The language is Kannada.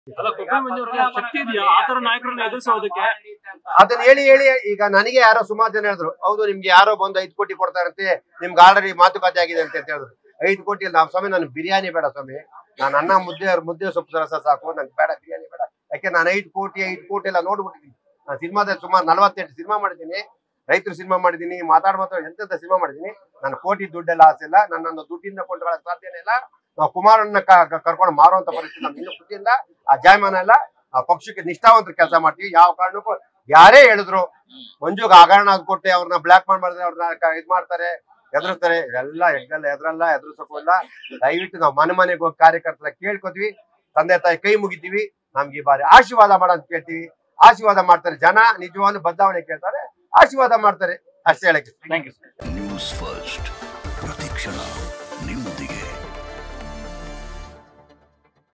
ಅಲ್ಲ ಕೊಬ್ಬರಿ ಮಂಜುವ್ರಿಗೆ ಶಕ್ತಿ ಇದೆಯಾ ಆ ತರ ನಾಯಕರನ್ನ ಎದುರಿಸೋದಕ್ಕೆ ಅದನ್ನ ಹೇಳಿ ಹೇಳಿ ಈಗ ನನಗೆ ಯಾರೋ ಸುಮಾರು ಜನ ಹೇಳಿದ್ರು ಹೌದು ನಿಮ್ಗೆ ಯಾರೋ ಬಂದು ಐದು ಕೋಟಿ ಕೊಡ್ತಾರಂತೆ ನಿಮ್ಗೆ ಆಲ್ರೆಡಿ ಮಾತುಕತೆ ಆಗಿದೆ ಅಂತ ಹೇಳಿದ್ರು ಐದು ಕೋಟಿ ಅಲ್ಲ ಸ್ವಾಮಿ ನಾನು ಬಿರಿಯಾನಿ ಬೇಡ ಸ್ವಾಮಿ ನಾನು ಅನ್ನ ಮುದ್ದೆ ಮುದ್ದೆ ಸೊಪ್ಪು ರಸ ಸಾಕು ನನ್ಗೆ ಬೇಡ ಬಿರಿಯಾನಿ ಬೇಡ ಯಾಕೆ ನಾನು ಐದು ಕೋಟಿ ಐದು ಕೋಟಿ ಎಲ್ಲ ನೋಡ್ಬಿಟ್ಟಿದ್ದೀನಿ ನಾನು ಸಿನಿಮಾದಲ್ಲಿ ಸುಮಾರು ನಲವತ್ತೆಂಟು ಸಿನಿಮಾ ಮಾಡಿದ್ದೀನಿ ರೈತರು ಸಿನಿಮಾ ಮಾಡಿದ್ದೀನಿ ಮಾತಾಡ್ ಮಾತಾಡ ಎಂತೆಂತ ಸಿನಿಮಾ ಮಾಡಿದ್ದೀನಿ ನಾನು ಕೋಟಿ ದುಡ್ಡೆಲ್ಲ ಆಸೆ ಇಲ್ಲ ನನ್ನನ್ನು ದುಡ್ಡಿಂದ ಕೊಂಡ್ಕೊಳ್ಳೋಕೆ ಸಾಧ್ಯನೇ ಇಲ್ಲ ನಾವು ಕುಮಾರನ್ನ ಕ- ಕ- ಕರ್ಕೊಂಡು ಮಾರುವಂತ ಪರಿಸ್ಥಿತಿ ನಮ್ಗೆ ಇನ್ನು ಬುದ್ಧಿಯಿಂದ ಆ ಜಾಯಮಾನ ಇಲ್ಲ ಆ ಪಕ್ಷಕ್ಕೆ ನಿಷ್ಠಾವಂತ ಕೆಲಸ ಮಾಡ್ತೀವಿ ಯಾವ ಕಾರಣಕ್ಕೂ ಯಾರೇ ಹೇಳಿದ್ರು ಮಂಜುಗ್ ಹಗರಣ ಕೊಟ್ಟೆ ಅವ್ರನ್ನ ಬ್ಲಾಕ್ ಮಾಡಿದ್ರೆ ಅವ್ರನ್ನ ಇದ್ ಮಾಡ್ತಾರೆ ಎದುರುತ್ತಾರೆ ಎಲ್ಲ ಎಗ್ಗಲ್ಲ ಎದ್ರಲ್ಲ ಎದುರಿಸಕ್ಕೂ ಇಲ್ಲ ದಯವಿಟ್ಟು ನಾವು ಮನೆ ಮನೆಗೆ ಹೋಗಿ ಕಾರ್ಯಕರ್ತರ ಕೇಳ್ಕೊತೀವಿ ತಂದೆ ತಾಯಿ ಕೈ ಮುಗಿತೀವಿ ನಮ್ಗೆ ಈ ಬಾರಿ ಆಶೀರ್ವಾದ ಮಾಡ ಅಂತ ಕೇಳ್ತೀವಿ ಆಶೀರ್ವಾದ ಮಾಡ್ತಾರೆ ಜನ ನಿಜವಾದ ಬದಲಾವಣೆ ಕೇಳ್ತಾರೆ ಆಶೀರ್ವಾದ ಮಾಡ್ತಾರೆ ಅಷ್ಟೇ ಹೇಳಕ್ಕೆ ಥ್ಯಾಂಕ್ ಯು ನ್ಯೂಸ್ ಫಸ್ಟ್ ಪ್ರತಿಕ್ಷಣ